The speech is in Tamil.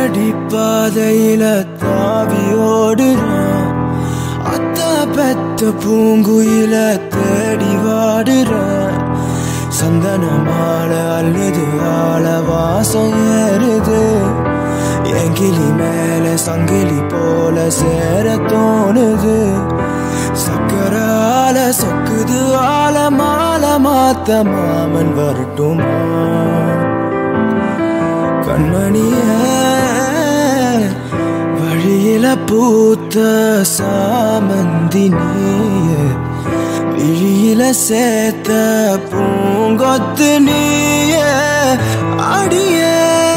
அடி பாதையில தாவி ஓடுறேன் அத்த பெத்த பூங்குயில தேடி வாடுறேன் சந்தன மாலை அள்ளுது ஆள வாசம் ஏறுது என் கிளி மேல சங்கிலி போல சேர தோணுது சக்கர ஆல சொக்குது ஆல மாலை மாத்த மாமன் வரட்டுமா கண்மணியே வழியில பூத்த சாமந்தி நீயே விழியில சேர்த்த பூங்கொத்து நீயே அடியே